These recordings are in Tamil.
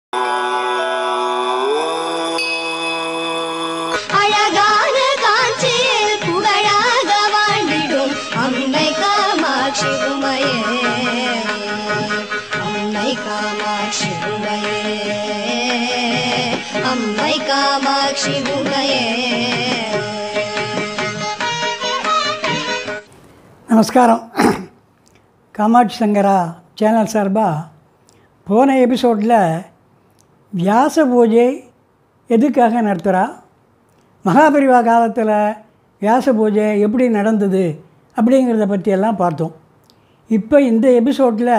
அழகான காஞ்சியில் புகழாக வாழ்ந்திடும் அம்மை காமாட்சி உமையே அம்மை காமாட்சி உமையே அம்மை காமாட்சி உமையே நமஸ்காரம் காமாட்சி சங்கரா சேனல் சார்பாக போன எபிசோடில் வியாச பூஜை எதுக்காக நடத்துகிறா மகாபரிவா காலத்தில் வியாச பூஜை எப்படி நடந்தது அப்படிங்கிறத பற்றியெல்லாம் பார்த்தோம் இப்போ இந்த எபிசோடில்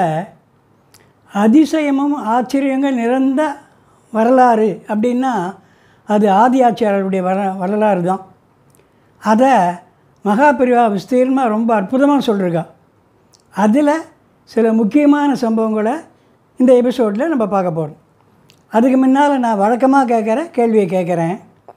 அதிசயமும் ஆச்சரியங்கள் நிறைந்த வரலாறு அப்படின்னா அது ஆதி ஆச்சாரியருடைய வர வரலாறு தான் அதை மகாபிரிவா விஸ்தீர்ணமாக ரொம்ப அற்புதமாக சொல்லியிருக்கா அதில் சில முக்கியமான சம்பவங்களை இந்த எபிசோடில் நம்ம பார்க்க போகிறோம் அதுக்கு முன்னால் நான் வழக்கமாக கேட்குற கேள்வியை கேட்குறேன்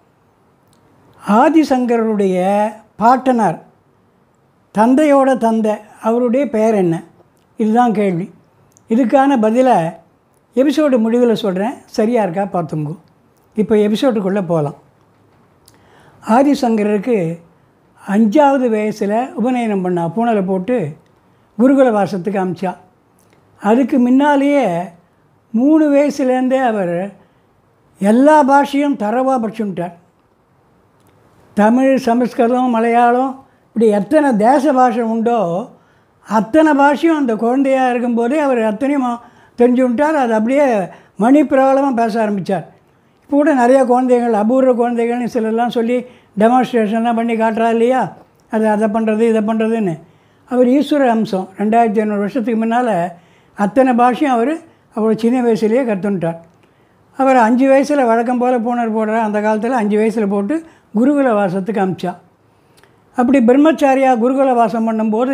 ஆதிசங்கரருடைய பாட்டனார் தந்தையோட தந்தை அவருடைய பெயர் என்ன இதுதான் கேள்வி இதுக்கான பதிலை எபிசோடு முடிவில் சொல்கிறேன் சரியாக இருக்கா பார்த்துங்கோ இப்போ எபிசோடுக்குள்ளே போகலாம் ஆதிசங்கரருக்கு அஞ்சாவது வயசில் உபநயனம் பண்ணா பூனலை போட்டு குருகுல வாசத்துக்கு அமிச்சா அதுக்கு முன்னாலேயே மூணு வயசுலேருந்தே அவர் எல்லா பாஷையும் தரவாக படிச்சுட்டார் தமிழ் சமஸ்கிருதம் மலையாளம் இப்படி எத்தனை தேச பாஷை உண்டோ அத்தனை பாஷையும் அந்த குழந்தையாக இருக்கும்போதே அவர் அத்தனையும் தெரிஞ்சு விட்டார் அது அப்படியே மணி பிரபலமாக பேச ஆரம்பித்தார் இப்போ கூட நிறைய குழந்தைகள் அபூர்வ குழந்தைகள்னு சிலர்லாம் சொல்லி டெமான்ஸ்ட்ரேஷன்லாம் பண்ணி காட்டுறா இல்லையா அது அதை பண்ணுறது இதை பண்ணுறதுன்னு அவர் ஈஸ்வர அம்சம் ரெண்டாயிரத்தி ஐநூறு வருஷத்துக்கு முன்னால் அத்தனை பாஷையும் அவர் அவர் சின்ன வயசுலேயே கற்றுன்ட்டார் அவர் அஞ்சு வயசில் வழக்கம் போல் பூனர் போடுற அந்த காலத்தில் அஞ்சு வயசில் போட்டு குருகுல வாசத்துக்கு அமிச்சா அப்படி பிரம்மச்சாரியாக குருகுல வாசம் பண்ணும்போது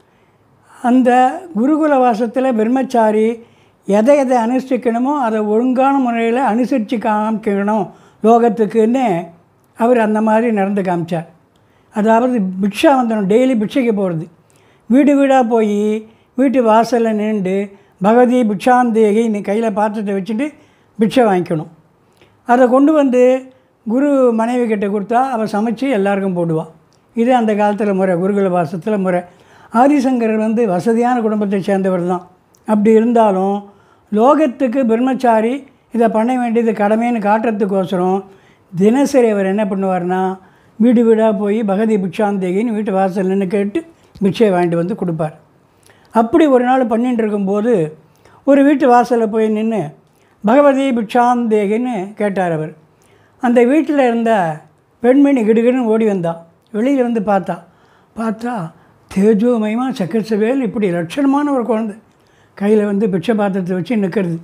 அந்த குருகுல வாசத்தில் பிரம்மச்சாரி எதை எதை அனுஷ்டிக்கணுமோ அதை ஒழுங்கான முறையில் அனுசரித்து காமிக்கணும் லோகத்துக்குன்னு அவர் அந்த மாதிரி நடந்து காமிச்சார் அதாவது பிக்ஷா வந்தனம் டெய்லி பிக்ஷைக்கு போகிறது வீடு வீடாக போய் வீட்டு வாசலில் நின்று பகவதி பிக்ஷாந்தேகி நீ கையில் பாத்திரத்தை வச்சுட்டு பிக்ஷை வாங்கிக்கணும் அதை கொண்டு வந்து குரு மனைவி கிட்ட கொடுத்தா அவள் சமைச்சு எல்லாருக்கும் போடுவாள் இது அந்த காலத்தில் முறை குருகுல வாசத்தில் முறை ஆதிசங்கரர் வந்து வசதியான குடும்பத்தை சேர்ந்தவர் தான் அப்படி இருந்தாலும் லோகத்துக்கு பிரம்மச்சாரி இதை பண்ண வேண்டியது கடமைன்னு காட்டுறதுக்கோசரம் தினசரி அவர் என்ன பண்ணுவார்னா வீடு வீடாக போய் பகதி பிக்ஷாந்தேகின்னு வீட்டு வாசல் நின்று கேட்டு பிக்ஷை வாங்கிட்டு வந்து கொடுப்பார் அப்படி ஒரு நாள் பண்ணிட்டு இருக்கும்போது ஒரு வீட்டு வாசலில் போய் நின்று பகவதி பிக்ஷாந்தேகின்னு கேட்டார் அவர் அந்த வீட்டில் இருந்த பெண்மணி கிடுகிடுன்னு ஓடி வந்தா வெளியில் வந்து பார்த்தா பார்த்தா தேஜோமயமாக சக்கரசவேல் இப்படி லட்சணமான ஒரு குழந்தை கையில் வந்து பிட்சை பாத்திரத்தை வச்சு நிற்கிறது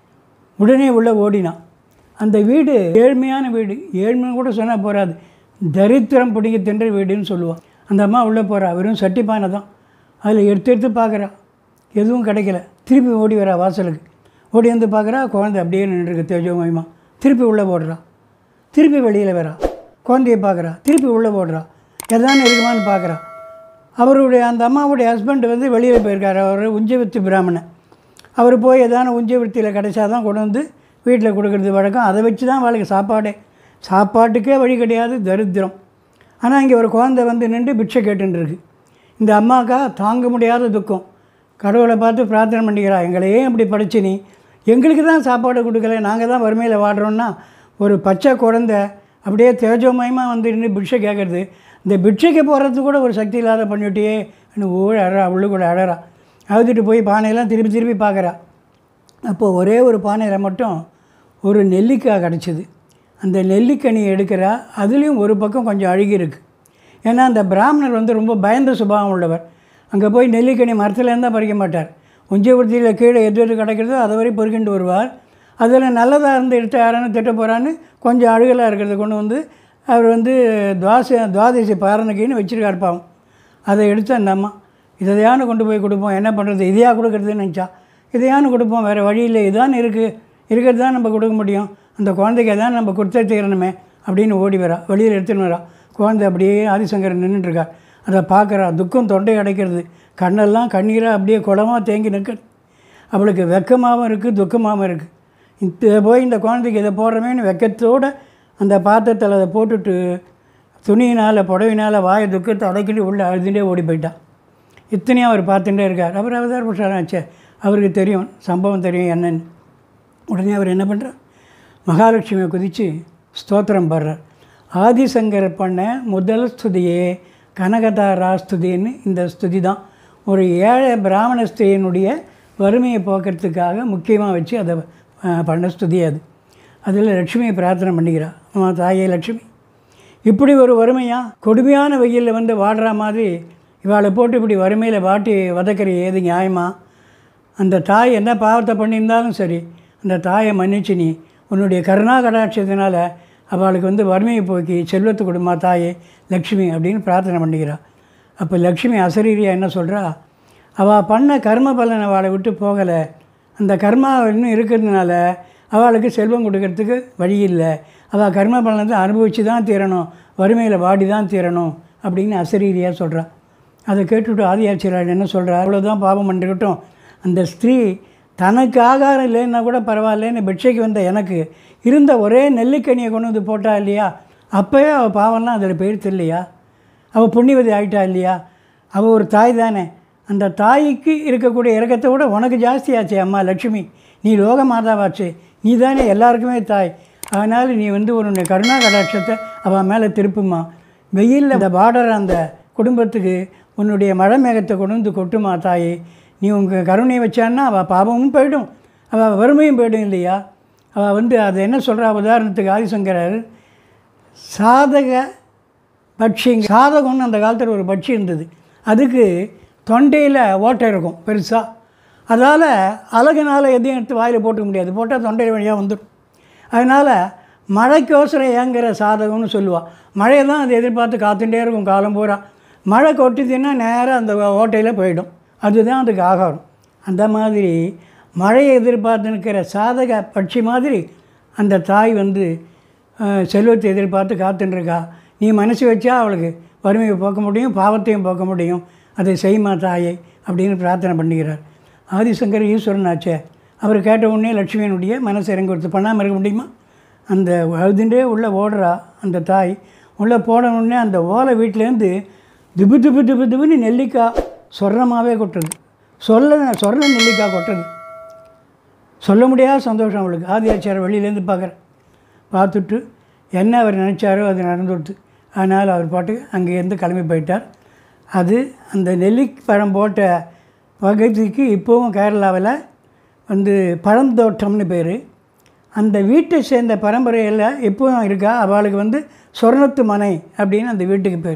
உடனே உள்ளே ஓடினான் அந்த வீடு ஏழ்மையான வீடு ஏழ்மைன்னு கூட சொன்னால் போகாது தரித்திரம் பிடிக்க தின்ற வீடுன்னு சொல்லுவான் அந்த அம்மா உள்ளே போகிறா வெறும் சட்டிப்பானை தான் அதில் எடுத்து எடுத்து பார்க்குறா எதுவும் கிடைக்கல திருப்பி ஓடி வரா வாசலுக்கு ஓடி வந்து பார்க்குறா குழந்தை அப்படியே நின்றுருக்கு தேஜோமயமாக திருப்பி உள்ளே போடுறா திருப்பி வெளியில் வரா குழந்தைய பார்க்குறா திருப்பி உள்ளே போடுறா எதானு இருக்குமான்னு பார்க்குறா அவருடைய அந்த அம்மாவுடைய ஹஸ்பண்ட் வந்து வெளியில் போயிருக்கார் அவர் உஞ்சவித்து பிராமணன் அவர் போய் எதான உஞ்சவிருத்தியில் கிடைச்சா தான் கொண்டு வந்து வீட்டில் கொடுக்குறது வழக்கம் அதை வச்சு தான் வாழ்க்கை சாப்பாடே சாப்பாட்டுக்கே வழி கிடையாது தரித்திரம் ஆனால் இங்கே ஒரு குழந்தை வந்து நின்று பிட்சை கேட்டுருக்கு இந்த அம்மாக்கா தாங்க முடியாத துக்கம் கடவுளை பார்த்து பிரார்த்தனை பண்ணிக்கிறா எங்களை ஏன் இப்படி படிச்சு நீ எங்களுக்கு தான் சாப்பாடு கொடுக்கல நாங்கள் தான் வறுமையில் வாடுறோன்னா ஒரு பச்சை குழந்தை அப்படியே தேஜோமயமாக வந்து நின்று பிட்சை கேட்குறது இந்த பிட்சைக்கு போகிறதுக்கு கூட ஒரு சக்தி இல்லாத பண்ணிவிட்டியே ஓடி அழறா உள்ளு கூட அழறா அழுதுட்டு போய் பானையெல்லாம் திருப்பி திருப்பி பார்க்குறா அப்போது ஒரே ஒரு பானையில் மட்டும் ஒரு நெல்லிக்காய் கிடச்சிது அந்த நெல்லிக்கனியை எடுக்கிறா அதுலேயும் ஒரு பக்கம் கொஞ்சம் அழுகி இருக்குது ஏன்னா அந்த பிராமணர் வந்து ரொம்ப பயந்த சுபாவம் உள்ளவர் அங்கே போய் நெல்லிக்கனி மரத்துலேருந்து தான் பறிக்க மாட்டார் உஞ்சவர்த்தியில் கீழே எது எது கிடைக்கிறதோ அதை வரை பொறுக்கிட்டு வருவார் அதில் நல்லதாக இருந்து எடுத்து யாரானு திட்ட போகிறான்னு கொஞ்சம் அழுகலாக இருக்கிறத கொண்டு வந்து அவர் வந்து துவாச துவாதசி பாரணைக்கின்னு வச்சுருக்கார் பாவம் அதை எடுத்து அந்த அம்மா இதையானு கொண்டு போய் கொடுப்போம் என்ன பண்ணுறது இதையா கொடுக்குறதுன்னு நினச்சா இதையானு கொடுப்போம் வேறு வழி இல்லை இதான் இருக்குது இருக்கிறது தான் நம்ம கொடுக்க முடியும் அந்த குழந்தைக்கு எதாவது நம்ம கொடுத்தே தீரணுமே அப்படின்னு ஓடி வரா வெளியில் எடுத்துன்னு வரா குழந்தை அப்படியே ஆதிசங்கரன் நின்றுட்டுருக்கா அதை பார்க்குறா துக்கம் தொண்டை அடைக்கிறது கண்ணெல்லாம் கண்ணீராக அப்படியே குளமாக தேங்கி நிற்கிறது அவளுக்கு வெக்கமாகவும் இருக்குது துக்கமாகவும் இருக்குது இதை போய் இந்த குழந்தைக்கு இதை போடுறமேன்னு வெக்கத்தோடு அந்த பாத்திரத்தில் அதை போட்டுட்டு துணியினால் புடவினால் வாயை துக்கத்தை அடக்கிட்டு உள்ளே அழுதுகிட்டே ஓடி போயிட்டான் இத்தனையும் அவர் பார்த்துட்டே இருக்கார் அவர் அவதார புருஷன் ஆச்சே அவருக்கு தெரியும் சம்பவம் தெரியும் என்னன்னு உடனே அவர் என்ன பண்ணுறார் மகாலட்சுமியை குதித்து ஸ்தோத்திரம் பாடுறார் ஆதிசங்கர் பண்ண முதல் ஸ்துதியே கனகதாரா ஸ்துதின்னு இந்த ஸ்துதி தான் ஒரு ஏழை பிராமண ஸ்திரீனுடைய வறுமையை போக்குறதுக்காக முக்கியமாக வச்சு அதை அஹ், பண்ண ஸ்துதி அது அதில் லட்சுமியை பிரார்த்தனை பண்ணிக்கிறார் அம்மா தாயே லட்சுமி இப்படி ஒரு வறுமையா கொடுமையான வெயிலில் வந்து வாடுற மாதிரி இவாளை போட்டு இப்படி வறுமையில் வாட்டி வதக்கிற ஏது நியாயமா அந்த தாய் என்ன பாவத்தை பண்ணியிருந்தாலும் சரி அந்த தாயை மன்னிச்சு நீ உன்னுடைய கருணா கடாட்சத்தினால அவளுக்கு வந்து வறுமையை போக்கி செல்வத்து கொடுமா தாயே லக்ஷ்மி அப்படின்னு பிரார்த்தனை பண்ணிக்கிறா அப்போ லக்ஷ்மி அசரீரியா என்ன சொல்கிறா அவள் பண்ண கர்ம பலன் அவளை விட்டு போகலை அந்த கர்மா இன்னும் இருக்கிறதுனால அவளுக்கு செல்வம் கொடுக்கறதுக்கு வழி இல்லை அவள் கர்ம பலனத்தை அனுபவித்து தான் தீரணும் வறுமையில் வாடி தான் தீரணும் அப்படின்னு அசரீரியாக சொல்கிறா அதை கேட்டுவிட்டு ஆதியாச்சிராள் என்ன சொல்கிறா அவ்வளோதான் பாவம் பண்ணிருக்கட்டும் அந்த ஸ்திரீ தனக்கு ஆகாரம் இல்லைன்னா கூட பரவாயில்லன்னு பிட்சைக்கு வந்த எனக்கு இருந்த ஒரே நெல்லிக்கனியை கொண்டு வந்து போட்டா இல்லையா அப்போயே அவள் பாவம்லாம் அதில் போயிடுத்து இல்லையா அவள் புண்ணியவதி ஆயிட்டா இல்லையா அவள் ஒரு தாய் தானே அந்த தாய்க்கு இருக்கக்கூடிய இறக்கத்தை விட உனக்கு ஜாஸ்தியாச்சே அம்மா லட்சுமி நீ லோக மாதாவாச்சே நீ தானே எல்லாருக்குமே தாய் அதனால் நீ வந்து உன்னுடைய கருணா கடாட்சத்தை அவள் மேலே திருப்புமா வெயிலில் அந்த பார்டர் அந்த குடும்பத்துக்கு உன்னுடைய மழை மேகத்தை கொண்டு வந்து கொட்டுமா தாயே நீ உங்கள் கருணையை வச்சான்னா அவள் பாவமும் போயிடும் அவள் வறுமையும் போயிடும் இல்லையா அவள் வந்து அதை என்ன சொல்கிறா உதாரணத்துக்கு ஆதிசங்கரர் சாதக பட்சி சாதகம்னு அந்த காலத்தில் ஒரு பட்சி இருந்தது அதுக்கு தொண்டையில் ஓட்டை இருக்கும் பெருசாக அதால் அழகுனால் எதையும் எடுத்து வாயில் போட்டுக்க முடியாது போட்டால் தொண்டை வழியாக வந்துடும் அதனால் மழைக்கோசரம் ஏங்குற சாதகம்னு சொல்லுவாள் மழையை தான் அதை எதிர்பார்த்து காத்துட்டே இருக்கும் காலம் பூரா மழை கொட்டுச்சுன்னா நேராக அந்த ஓட்டையில் போயிடும் அதுதான் அதுக்கு ஆகாரம் அந்த மாதிரி மழையை எதிர்பார்த்து நிற்கிற சாதக பட்சி மாதிரி அந்த தாய் வந்து அஹ், செல்வத்தை எதிர்பார்த்து காத்துன்னு இருக்கா நீ மனசு வச்சா அவளுக்கு வறுமையை போக்க முடியும் பாவத்தையும் போக்க முடியும் அதை செய்யுமா தாயை அப்படின்னு பிரார்த்தனை பண்ணிக்கிறார் ஆதிசங்கர் ஈஸ்வரன் ஆச்சே அவர் கேட்ட உடனே லட்சுமியினுடைய மனசு இறங்கி கொடுத்து பண்ணாமல் இருக்க முடியுமா அந்த அழுதுண்டே உள்ளே ஓடுறா அந்த தாய் உள்ளே போன உடனே அந்த ஓலை வீட்டிலேருந்து திபு திபு திபு திபுன்னு நெல்லிக்காய் சொர்ணமாகவே கொட்டுது சொல்ல சொர்ண நெல்லிக்காய் கொட்டுது சொல்ல முடியாத சந்தோஷம் அவளுக்கு ஆதியாச்சார் வெளியிலேருந்து பார்க்குறேன் பார்த்துட்டு என்ன அவர் நினச்சாரோ அது நடந்துடுது அதனால் அவர் பாட்டுக்கு அங்கேருந்து கிளம்பி போயிட்டார் அது அந்த நெல்லிப்பழம் போட்ட பகுதிக்கு இப்போவும் கேரளாவில் வந்து பழந்தோட்டம்னு பேர் அந்த வீட்டை சேர்ந்த பரம்பரையில் இப்போவும் இருக்கா அவளுக்கு வந்து சொர்ணத்து மனை அப்படின்னு அந்த வீட்டுக்கு பேர்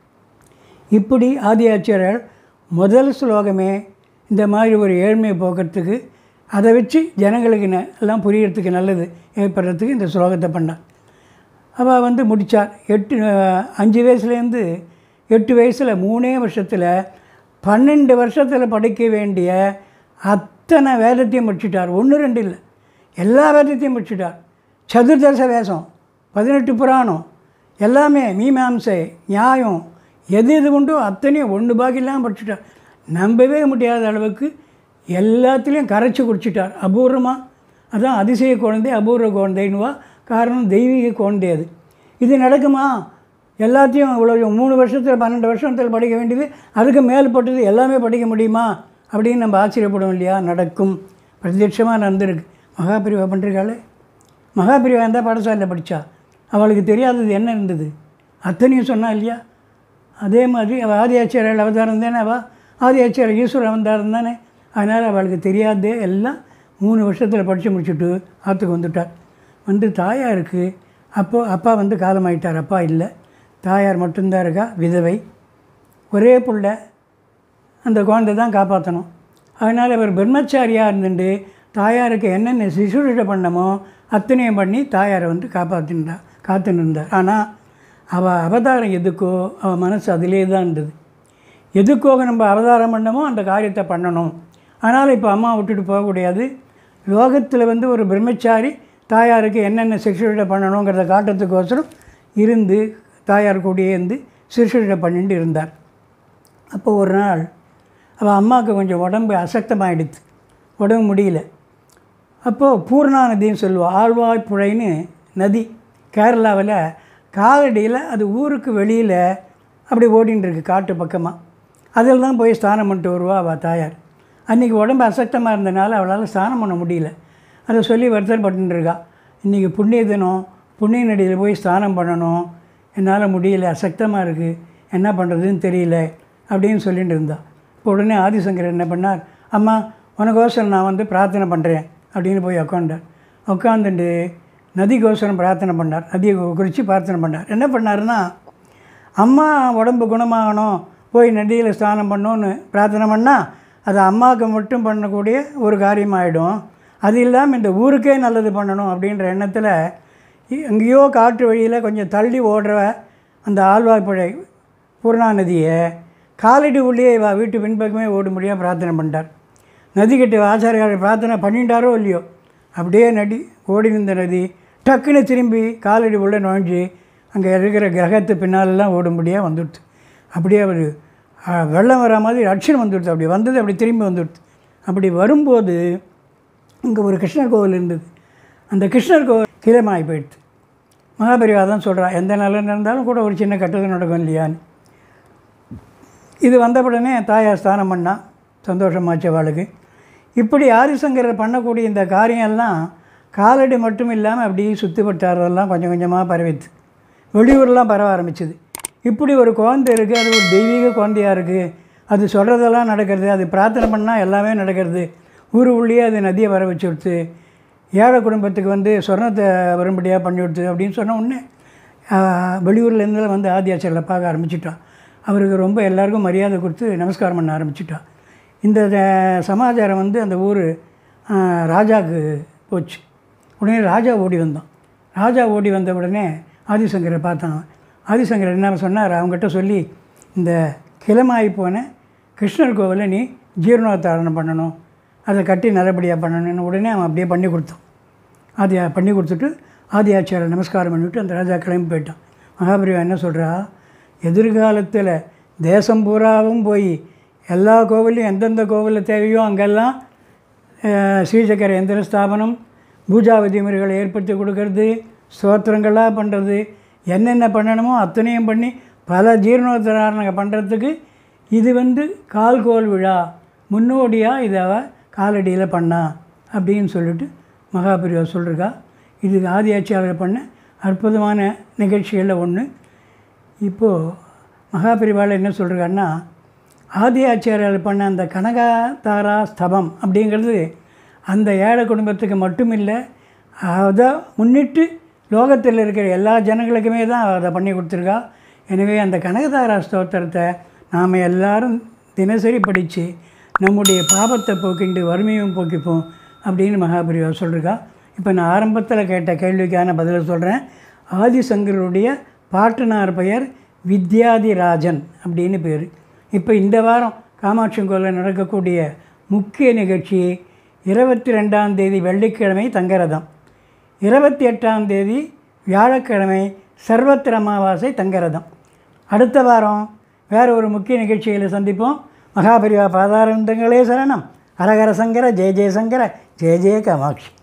இப்படி ஆதியாச்சாரியர் முதல் ஸ்லோகமே இந்த மாதிரி ஒரு ஏழ்மையை போக்குறதுக்கு அதை வச்சு ஜனங்களுக்கு ந- எல்லாம் புரியறதுக்கு நல்லது ஏற்படுறதுக்கு இந்த ஸ்லோகத்தை பண்ணார் அவள் வந்து முடித்தார் எட்டு அஹ், அஞ்சு வயசுலேருந்து எட்டு வயசில் மூணே வருஷத்தில் பன்னெண்டு வருஷத்தில் படிக்க வேண்டிய அத்தனை வேதத்தையும் முடிச்சிட்டார் ஒன்று ரெண்டு இல்லை எல்லா வேதத்தையும் முடிச்சிட்டார் சதுர்தச வேஷம் பதினெட்டு புராணம் எல்லாமே மீமாம்சை நியாயம் எது எது உண்டோ அத்தனையும் ஒன்று பாக்கிலாம் படிச்சுட்டார் நம்பவே முடியாத அளவுக்கு எல்லாத்துலேயும் கரைச்சி குடிச்சிட்டார் அபூர்வமாக அதான் அதிசய குழந்தை அபூர்வ குழந்தைன்னுவா காரணம் தெய்வீக குழந்தை அது இது நடக்குமா எல்லாத்தையும் இவ்வளோ மூணு வருஷத்தில் பன்னெண்டு வருஷத்தில் படிக்க வேண்டியது அதுக்கு மேல்பட்டது எல்லாமே படிக்க முடியுமா அப்படின்னு நம்ம ஆச்சரியப்படுவோம் இல்லையா நடக்கும் பிரத்யட்சமாக நடந்திருக்கு மகாபிரிவா பண்ணுறாளே மகாபிரிவா எந்த பாடசாலையில் படித்தா அவளுக்கு தெரியாதது என்ன இருந்தது அத்தனையும் சொன்னா இல்லையா அதே மாதிரி அவள் ஆதியாச்சாரியர் அவதாரம் தானே அவள் ஆதியாச்சாரியர் ஈஸ்வர அவதாரம் தானே அதனால் அவளுக்கு தெரியாதே எல்லாம் மூணு வருஷத்தில் படித்து முடிச்சுட்டு ஆற்றுக்கு வந்துட்டார் வந்து தாயாருக்கு அப்போ அப்பா வந்து காலமாயிட்டார் அப்பா இல்லை தாயார் மட்டும்தான் இருக்கா விதவை ஒரே புள்ள அந்த குழந்தை தான் காப்பாற்றணும் அதனால் அவர் பிரம்மச்சாரியாக இருந்துட்டு தாயாருக்கு என்னென்ன சிசுரிட பண்ணமோ அத்தனையும் பண்ணி தாயாரை வந்து காப்பாற்றின்றா காத்துன்னு இருந்தார் ஆனால் அவள் அவதாரம் எதுக்கோ அவள் மனசு அதிலே தான் இருந்தது எதுக்கோக நம்ம அவதாரம் பண்ணமோ அந்த காரியத்தை பண்ணணும் அதனால் இப்போ அம்மா விட்டுட்டு போகக்கூடாது லோகத்தில் வந்து ஒரு பிரம்மச்சாரி தாயாருக்கு என்னென்ன சிகிச்சை பண்ணணுங்கிறத காட்டுறதுக்கோசரம் இருந்து தாயார் கூடயே இருந்து சிகிச்சை பண்ணிட்டு இருந்தார் அப்போ ஒரு நாள் அவள் அம்மாவுக்கு கொஞ்சம் உடம்பு அசக்தமாகிடுது உடம்பு முடியல அப்போது பூர்ணா நதின்னு சொல்லுவோம் ஆழ்வாய்ப்புழைன்னு நதி கேரளாவில் காலடியில் அது ஊருக்கு வெளியில் அப்படி ஓடின்னு இருக்கு காட்டு பக்கமாக அதில் தான் போய் ஸ்நானம் பண்ணிட்டு வருவா அவள் தாயார் அன்றைக்கி உடம்பு அசக்தமாக இருந்தனால அவளால் ஸ்நானம் பண்ண முடியல அதை சொல்லி வருத்தப்பட்டு இருக்கா இன்றைக்கி புண்ணிய தினம் புண்ணிய நடியில் போய் ஸ்நானம் பண்ணணும் என்னால் முடியல அசக்தமாக இருக்குது என்ன பண்ணுறதுன்னு தெரியல அப்படின்னு சொல்லிட்டு இருந்தா இப்போ உடனே ஆதிசங்கர் என்ன பண்ணார் அம்மா உனக்கோசரம் நான் வந்து பிரார்த்தனை பண்ணுறேன் அப்படின்னு போய் உட்காண்டார் உட்காந்துட்டு நதிக்கோசரம் பிரார்த்தனை பண்ணார் நதியை குறித்து பிரார்த்தனை பண்ணார் என்ன பண்ணாருன்னா அம்மா உடம்பு குணமாகணும் போய் நதியில் ஸ்நானம் பண்ணணும்னு பிரார்த்தனை பண்ணால் அது அம்மாவுக்கு மட்டும் பண்ணக்கூடிய ஒரு காரியமாயிடும் அது இல்லாமல் இந்த ஊருக்கே நல்லது பண்ணணும் அப்படின்ற எண்ணத்தில் இ- எங்கேயோ காற்று வழியில் கொஞ்சம் தள்ளி ஓடுற அந்த ஆழ்வாய்ப்புழை பூர்ணா நதியை காலடி உள்ளே வா வீட்டு பின்பக்கமே ஓடும்படியாக பிரார்த்தனை பண்ணிட்டார் நதிக்கிட்ட ஆச்சாரியார் பிரார்த்தனை பண்ணிட்டாரோ இல்லையோ அப்படியே நடி ஓடி இருந்த நதி டக்குன்னு திரும்பி காலடி உள்ளே நுழைஞ்சு அங்கே இருக்கிற கிரகத்து பின்னாலெல்லாம் ஓடும்படியாக வந்துடுது அப்படியே அவர் வெள்ளம் வர மாதிரி அட்சன் வந்துடுது அப்படி வந்தது அப்படி திரும்பி வந்துடுது அப்படி வரும்போது இங்கே ஒரு கிருஷ்ணர் கோவில் இருந்தது அந்த கிருஷ்ணர் கோவில் கீழமாகி போயிடுது மகாபெரிவா தான் சொல்கிறா எந்த நிலையில் இருந்தாலும் கூட ஒரு சின்ன கட்டது நடக்கும் இல்லையான்னு இது வந்தவுடனே தாயார் ஸ்தானம் பண்ணா சந்தோஷமாச்சு அவளுக்கு இப்படி ஆதிசங்கரர் பண்ணக்கூடிய இந்த காரியம்லாம் காலடி மட்டும் இல்லாமல் அப்படியே சுற்றி வட்டாரெல்லாம் கொஞ்சம் கொஞ்சமாக பரவிச்சு வெளியூர்லாம் பரவ ஆரம்பிச்சுது இப்படி ஒரு குழந்தை இருக்குது அது ஒரு தெய்வீக குழந்தையாக இருக்குது அது சொல்கிறதெல்லாம் நடக்கிறது அது பிரார்த்தனை பண்ணால் எல்லாமே நடக்கிறது ஊர் உள்ளேயே அது நதியை வர வச்சு விடுத்து ஏழை குடும்பத்துக்கு வந்து சொர்ணத்தை வரும்படியாக பண்ணி விடுத்து அப்படின்னு சொன்ன உடனே ஆஹ், வெளியூர்லேருந்து வந்து ஆதியாச்சரில் பார்க்க ஆரம்பிச்சிட்டான் அவருக்கு ரொம்ப எல்லாருக்கும் மரியாதை கொடுத்து நமஸ்காரம் பண்ண ஆரம்பிச்சிட்டான் இந்த அஹ், சமாச்சாரம் வந்து அந்த ஊர் ஆஹ், ராஜாவுக்கு போச்சு உடனே ராஜா ஓடி வந்தான் ராஜா ஓடி வந்த உடனே ஆதிசங்கரை பார்த்தான் ஆதிசங்கர் என்ன சொன்னார் அவங்ககிட்ட சொல்லி இந்த கிளமாகி போன கிருஷ்ணர் கோவிலை நீ ஜீர்ணோத்தாரணம் பண்ணணும் அதை கட்டி நல்லபடியாக பண்ணணும்னு உடனே அவன் அப்படியே பண்ணி கொடுத்தான் ஆதி பண்ணி கொடுத்துட்டு ஆதி ஆச்சாரை நமஸ்காரம் பண்ணிவிட்டு அந்த ராஜா கிளம்பி போயிட்டான் மகாபிரிவா என்ன சொல்கிறா எதிர்காலத்தில் தேசம் பூராவும் போய் எல்லா கோவிலையும் எந்தெந்த கோவிலில் தேவையோ அங்கெல்லாம் அஹ், ஸ்ரீசக்கர எந்திர ஸ்தாபனம் பூஜா விதிமுறைகளை ஏற்படுத்தி கொடுக்கறது ஸ்தோத்திரங்களாக பண்ணுறது என்னென்ன பண்ணணுமோ அத்தனையும் பண்ணி பல ஜீர்ணோத்தராரணங்க பண்ணுறதுக்கு இது வந்து கால்கோல் விழா முன்னோடியாக இதை அவ காலடியில் பண்ணா அப்படின்னு சொல்லிட்டு மகாபிரிவா சொல்லிருக்கா இது ஆதியாட்சியாளர் பண்ண அற்புதமான நிகழ்ச்சிகளில் ஒன்று இப்போது மகாபிரிவாவில் என்ன சொல்கிறாருன்னா ஆதி ஆச்சாரியார் பண்ண அந்த கனகாதாரா ஸ்தபம் அப்படிங்கிறது அந்த ஏழை குடும்பத்துக்கு மட்டும் இல்லை அதை முன்னிட்டு லோகத்தில் இருக்கிற எல்லா ஜனங்களுக்குமே தான் அதை பண்ணி கொடுத்துருக்கா எனவே அந்த கனகதாரா ஸ்தோத்திரத்தை நாம் எல்லாரும் தினசரி படித்து நம்முடைய பாபத்தை போக்கிண்டு வறுமையும் போக்கிப்போம் அப்படின்னு மகாபிரிவா சொல்லிருக்கா இப்போ நான் ஆரம்பத்தில் கேட்ட கேள்விக்கான பதிலை சொல்கிறேன் ஆதிசங்கருடைய பாட்டனார் பெயர் வித்யாதிராஜன் அப்படின்னு பேர் இப்போ இந்த வாரம் காமாட்சி கோயிலில் நடக்கக்கூடிய முக்கிய நிகழ்ச்சி இருபத்தி ரெண்டாம் தேதி வெள்ளிக்கிழமை தங்கரதம் இருபத்தி எட்டாம் தேதி வியாழக்கிழமை சர்வத்திர அமாவாசை தங்கரதம் அடுத்த வாரம் வேறு ஒரு முக்கிய நிகழ்ச்சியில் சந்திப்போம் மகாபரிவா பாதாரந்தங்களே சரணம் ஹரஹர சங்கர ஜெய ஜெயசங்கர ஜெய ஜெய காமாட்சி